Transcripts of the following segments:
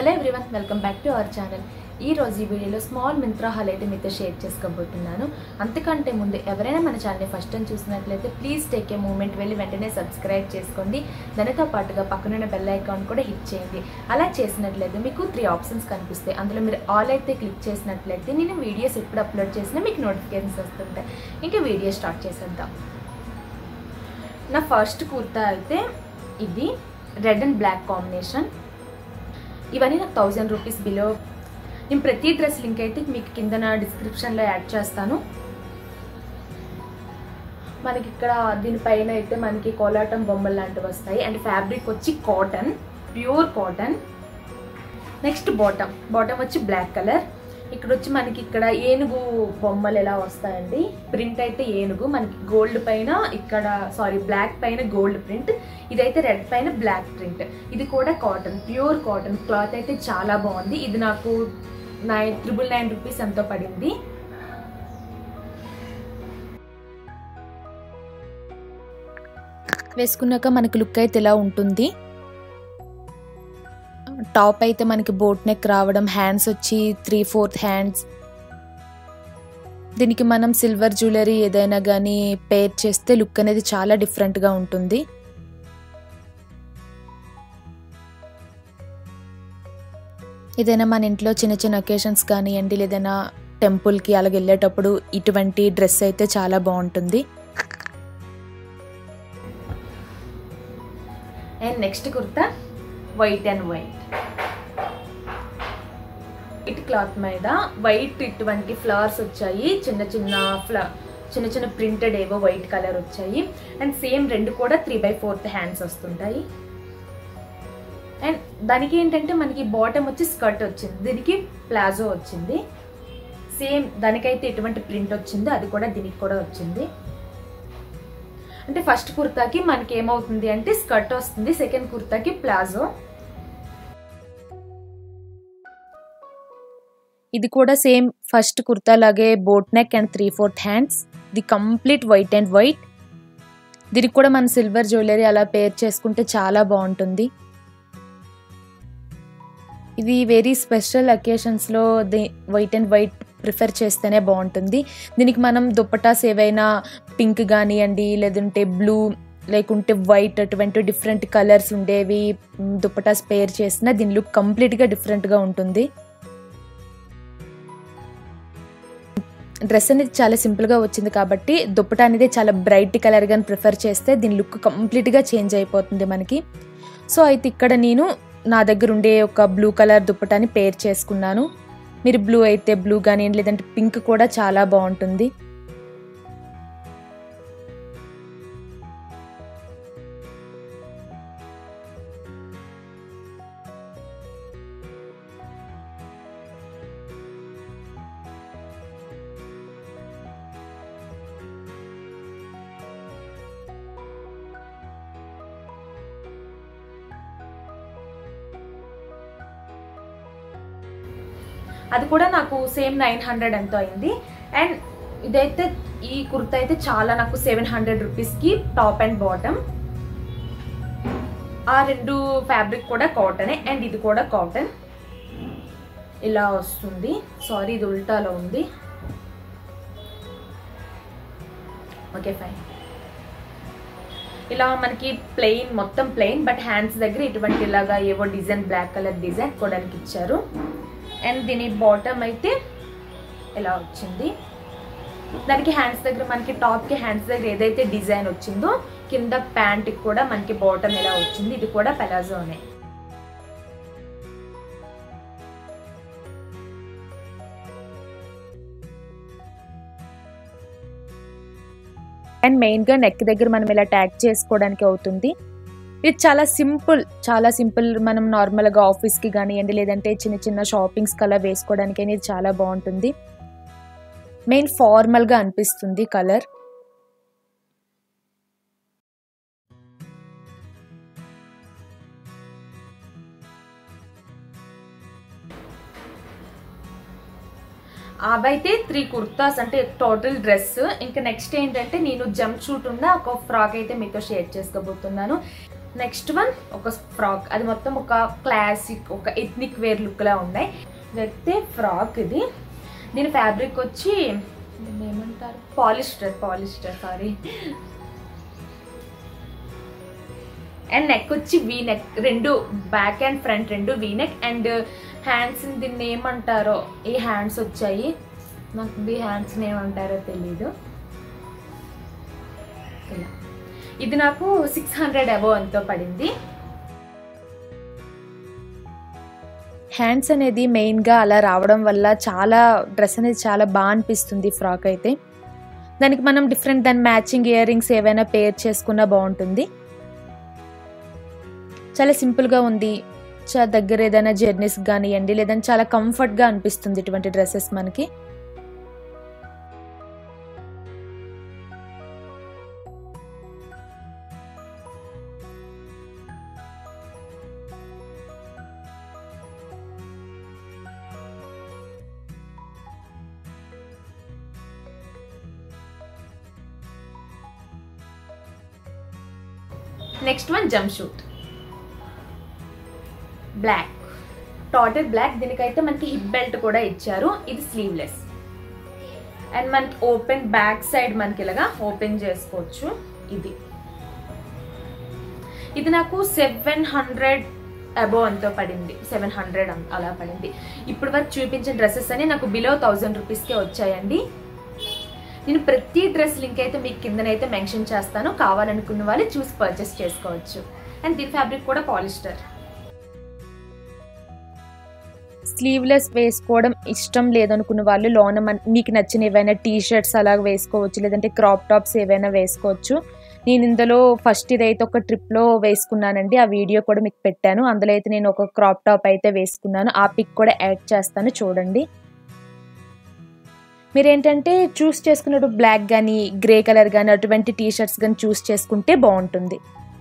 hello everyone welcome back to our channel ఈ రోజు ఈ వీడియోలో స్మాల్ మింత్రా హాల్ అయితే మీతో షేర్ చేసుకోబోతున్నాను అంతకంటే ముందు ఎవరైనా మన ఛానల్ని ఫస్ట్ టైం చూసినట్లయితే ప్లీజ్ టేక్ ఏ మూమెంట్ వెళ్ళి వెంటనే సబ్స్క్రైబ్ చేసుకోండి దానితో పాటుగా పక్కనున్న బెల్ ఐకాన్ కూడా హిట్ చేయండి అలా చేసినట్లయితే మీకు త్రీ ఆప్షన్స్ కనిపిస్తాయి అందులో మీరు ఆల్ అయితే క్లిక్ చేసినట్లయితే నేను వీడియోస్ ఎప్పుడు అప్లోడ్ చేసినా మీకు నోటిఫికేషన్స్ వస్తుంటాయి ఇంకా వీడియో స్టార్ట్ చేసేద్దాం నా ఫస్ట్ కుర్తా అయితే ఇది రెడ్ అండ్ బ్లాక్ కాంబినేషన్ ఇవన్నీ నాకు థౌజండ్ రూపీస్ బిలో నేను ప్రతి డ్రెస్ లింక్ అయితే మీకు కింద నా డిస్క్రిప్షన్లో యాడ్ చేస్తాను మనకి ఇక్కడ దీనిపైన అయితే మనకి కోలాటం బొమ్మలు లాంటివి వస్తాయి అండ్ ఫ్యాబ్రిక్ వచ్చి cotton pure cotton next bottom bottom వచ్చి బ్లాక్ కలర్ ఇక్కడ వచ్చి మనకి ఇక్కడ ఏనుగు బొమ్మలు ఎలా వస్తాయండి ప్రింట్ అయితే ఏనుగు మనకి గోల్డ్ పైన ఇక్కడ సారీ బ్లాక్ పైన గోల్డ్ ప్రింట్ ఇదైతే రెడ్ పైన బ్లాక్ ప్రింట్ ఇది కూడా కాటన్ ప్యూర్ కాటన్ క్లాత్ అయితే చాలా బాగుంది ఇది నాకు నైన్ త్రిబుల్ నైన్ రూపీస్ ఎంతో పడింది వేసుకున్నాక మనకి లుక్ అయితే ఇలా ఉంటుంది టాప్ అయితే మనకి బోట్ నెక్ రావడం హ్యాండ్స్ వచ్చి త్రీ ఫోర్త్ హ్యాండ్స్ దీనికి మనం సిల్వర్ జ్యువెలరీ ఏదైనా కానీ పేర్ చేస్తే లుక్ అనేది చాలా డిఫరెంట్గా ఉంటుంది ఏదైనా మన ఇంట్లో చిన్న చిన్న అకేషన్స్ కానివ్వండి లేదైనా టెంపుల్కి అలాగ వెళ్ళేటప్పుడు ఇటువంటి డ్రెస్ అయితే చాలా బాగుంటుంది and next kurta white and white white cloth మీద వైట్ ఇటువంటి ఫ్లవర్స్ వచ్చాయి చిన్న చిన్న ఫ్ల చిన్న చిన్న ప్రింటెడ్ ఏవో వైట్ కలర్ వచ్చాయి అండ్ సేమ్ రెండు కూడా త్రీ బై ఫోర్త్ హ్యాండ్స్ వస్తుంటాయి అండ్ దానికి ఏంటంటే మనకి బాటమ్ వచ్చి స్కర్ట్ వచ్చింది దీనికి ప్లాజో వచ్చింది సేమ్ దానికైతే ఎటువంటి ప్రింట్ వచ్చిందో అది కూడా దీనికి కూడా వచ్చింది అంటే ఫస్ట్ కుర్తాకి మనకి ఏమవుతుంది అంటే స్కర్ట్ వస్తుంది సెకండ్ కుర్తాకి ప్లాజో ఇది కూడా సేమ్ ఫస్ట్ కుర్తా లాగే boat neck and three fourth hands ఇది కంప్లీట్ వైట్ అండ్ వైట్ దీనికి కూడా మన సిల్వర్ జ్యువెలరీ అలా పేర్ చేసుకుంటే చాలా బాగుంటుంది ఇది వెరీ స్పెషల్ అకేషన్స్లో the white and white prefer చేస్తేనే బాగుంటుంది దీనికి మనం దుప్పటాస్ ఏవైనా పింక్ కానివ్వండి లేదంటే బ్లూ లేకుంటే వైట్ అటువంటి డిఫరెంట్ కలర్స్ ఉండేవి దుప్పటాస్ పేర్ చేసినా దీని లుక్ కంప్లీట్గా డిఫరెంట్గా ఉంటుంది డ్రెస్ అనేది చాలా సింపుల్గా వచ్చింది కాబట్టి దుప్పట అనేది చాలా బ్రైట్ కలర్గా ప్రిఫర్ చేస్తే దీని లుక్ కంప్లీట్గా చేంజ్ అయిపోతుంది మనకి సో అయితే ఇక్కడ నేను నా దగ్గర ఉండే ఒక బ్లూ కలర్ దుప్పటాని పేర్ చేసుకున్నాను మీరు బ్లూ అయితే బ్లూ కానీ లేదంటే పింక్ కూడా చాలా బాగుంటుంది అది కూడా నాకు సేమ్ నైన్ హండ్రెడ్ ఎంతో అయింది అండ్ ఇదైతే ఈ కుర్తా అయితే చాలా నాకు సెవెన్ హండ్రెడ్ రూపీస్కి టాప్ అండ్ బాటమ్ ఆ రెండు ఫ్యాబ్రిక్ కూడా కాటనే అండ్ ఇది కూడా కాటన్ ఇలా వస్తుంది సారీ ఇది ఉల్టాలో ఉంది ఓకే ఫైన్ ఇలా మనకి ప్లెయిన్ మొత్తం ప్లెయిన్ బట్ హ్యాండ్స్ దగ్గర ఇటువంటి ఇలాగా ఏవో డిజైన్ బ్లాక్ కలర్ డిజైన్ కొడానికి ఇచ్చారు అండ్ దీని బాటమ్ అయితే ఎలా వచ్చింది దానికి హ్యాండ్స్ దగ్గర మనకి టాప్కి హ్యాండ్స్ దగ్గర ఏదైతే డిజైన్ వచ్చిందో కింద ప్యాంట్కి కూడా మనకి బాటమ్ ఎలా వచ్చింది ఇది కూడా పెలాజోనే అండ్ మెయిన్గా నెక్ దగ్గర మనం ఇలా ట్యాగ్ చేసుకోవడానికి అవుతుంది ఇది చాలా సింపుల్ చాలా సింపుల్ మనం నార్మల్గా ఆఫీస్కి కానివ్వండి లేదంటే చిన్న చిన్న షాపింగ్స్కి అలా వేసుకోవడానికి ఇది చాలా బాగుంటుంది మెయిన్ ఫార్మల్గా అనిపిస్తుంది కలర్ అవైతే త్రీ కుర్తాస్ అంటే టోటల్ డ్రెస్ ఇంకా నెక్స్ట్ ఏంటంటే నేను జంప్ షూట్ ఉన్న ఒక ఫ్రాక్ అయితే మీతో షేర్ చేసుకోబోతున్నాను నెక్స్ట్ వన్ ఒక ఫ్రాక్ అది మొత్తం ఒక క్లాసిక్ ఒక ఎథ్నిక్ వేర్ లుక్లా ఉన్నాయి ఇదైతే ఫ్రాక్ ఇది దీని ఫ్యాబ్రిక్ వచ్చి దీన్ని ఏమంటారు polyester polyester sorry and neck వచ్చి వీ నెక్ రెండు బ్యాక్ అండ్ ఫ్రంట్ రెండు వీ నెక్ అండ్ హ్యాండ్స్ దీన్ని ఏమంటారో ఈ హ్యాండ్స్ వచ్చాయి నాకు ఈ హ్యాండ్స్ ఏమంటారో తెలీదు ఇలా ఇది నాకు సిక్స్ హండ్రెడ్ అబో ఎంతో పడింది హ్యాండ్స్ అనేది మెయిన్గా అలా రావడం వల్ల చాలా డ్రెస్ అనేది చాలా బాగా అనిపిస్తుంది ఫ్రాక్ అయితే దానికి మనం డిఫరెంట్ దాని మ్యాచింగ్ ఇయర్ రింగ్స్ ఏవైనా పేర్ చేసుకున్నా బాగుంటుంది చాలా సింపుల్గా ఉంది చాలా దగ్గర ఏదైనా జర్నీస్ కానివ్వండి లేదంటే చాలా కంఫర్ట్గా అనిపిస్తుంది ఇటువంటి డ్రెస్సెస్ మనకి next one jumpsuit black dotted black దీనికైతే మనకి హిప్ బెల్ట్ కూడా ఇచ్చారు ఇది స్లీవ్లెస్ అండ్ మనకి ఓపెన్ బ్యాక్ సైడ్ మనకి ఇలాగా ఓపెన్ చేసుకోవచ్చు ఇది ఇది నాకు సెవెన్ హండ్రెడ్ అబో అంతో పడింది సెవెన్ హండ్రెడ్ అలా పడింది ఇప్పుడు వరకు చూపించిన డ్రెస్సెస్ అని నాకు బిలో థౌజండ్ రూపీస్కే వచ్చాయండి నేను ప్రతి డ్రెస్ లింక్ అయితే మీకు కిందనైతే మెన్షన్ చేస్తాను కావాలనుకున్న వాళ్ళు చూసి పర్చేస్ చేసుకోవచ్చు అండ్ దీని ఫ్యాబ్రిక్ కూడా పాలిస్టర్ స్లీవ్లెస్ వేసుకోవడం ఇష్టం లేదనుకున్న వాళ్ళు లోన మన- మీకు నచ్చిన ఏవైనా టీ షర్ట్స్ అలా వేసుకోవచ్చు లేదంటే క్రాప్ టాప్స్ ఏవైనా వేసుకోవచ్చు నేను ఇందులో ఫస్ట్ ఇదైతే ఒక ట్రిప్లో వేసుకున్నానండి ఆ వీడియో కూడా మీకు పెట్టాను అందులో అయితే నేను ఒక క్రాప్ టాప్ అయితే వేసుకున్నాను ఆ పిక్ కూడా యాడ్ చేస్తాను చూడండి మీరు ఏంటంటే చూస్ చేసుకున్నప్పుడు బ్లాక్ కానీ గ్రే కలర్ కానీ అటువంటి టీ షర్ట్స్ కానీ చూస్ చేసుకుంటే బాగుంటుంది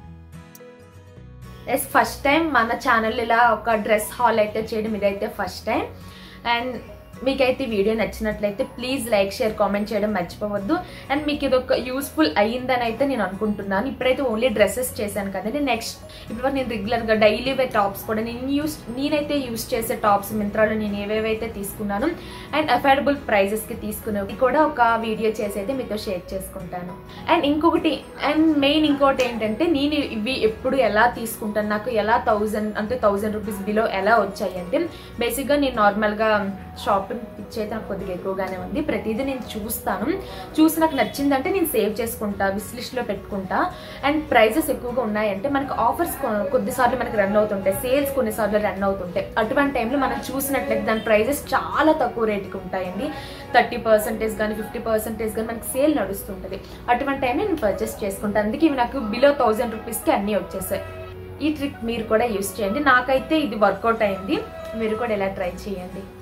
ఎస్ ఫస్ట్ టైం మన ఛానల్ ఇలా ఒక డ్రెస్ హాల్ అయితే చేయడం ఇదైతే ఫస్ట్ టైం అండ్ మీకైతే ఈ వీడియో నచ్చినట్లయితే ప్లీజ్ లైక్ షేర్ కామెంట్ చేయడం మర్చిపోవద్దు అండ్ మీకు ఇది ఒక యూస్ఫుల్ అయ్యిందని అయితే నేను అనుకుంటున్నాను ఇప్పుడైతే ఓన్లీ డ్రెస్సెస్ చేశాను కదండి నెక్స్ట్ ఇప్పుడు నేను రెగ్యులర్గా డైలీ వే టాప్స్ కూడా నేను యూస్ నేనైతే యూస్ చేసే టాప్స్ మింత్రాలో నేను ఏవేవైతే తీసుకున్నాను అండ్ అఫోర్డబుల్ ప్రైజెస్కి తీసుకునేవి కూడా ఒక వీడియో చేసి అయితే మీతో షేర్ చేసుకుంటాను అండ్ ఇంకొకటి అండ్ మెయిన్ ఇంకోటి ఏంటంటే నేను ఇవి ఎప్పుడు ఎలా తీసుకుంటాను నాకు ఎలా థౌజండ్ అంటే థౌజండ్ రూపీస్ బిలో ఎలా వచ్చాయి అంటే బేసిక్గా నేను నార్మల్గా షాపింగ్ పిచ్ అయితే నాకు కొద్దిగా ఎక్కువగానే ఉంది ప్రతిదీ నేను చూస్తాను చూసి నాకు నచ్చిందంటే నేను సేవ్ చేసుకుంటా విస్ లిస్ట్లో పెట్టుకుంటా అండ్ ప్రైజెస్ ఎక్కువగా ఉన్నాయంటే మనకు ఆఫర్స్ కొద్దిసార్లు మనకి రన్ అవుతుంటాయి సేల్స్ కొన్నిసార్లు రన్ అవుతుంటాయి అటువంటి టైంలో మనం చూసినట్లయితే దాని ప్రైజెస్ చాలా తక్కువ రేటుకి ఉంటాయండి థర్టీ పర్సెంటేజ్ కానీ ఫిఫ్టీ పర్సెంటేజ్ కానీ మనకి సేల్ నడుస్తుంటుంది అటువంటి టైంలో నేను పర్చేస్ చేసుకుంటాను అందుకే ఇవి నాకు బిలో థౌజండ్ రూపీస్కి అన్నీ వచ్చేసాయి ఈ ట్రిక్ మీరు కూడా యూస్ చేయండి నాకైతే ఇది వర్కౌట్ అయింది మీరు కూడా ఇలా ట్రై చేయండి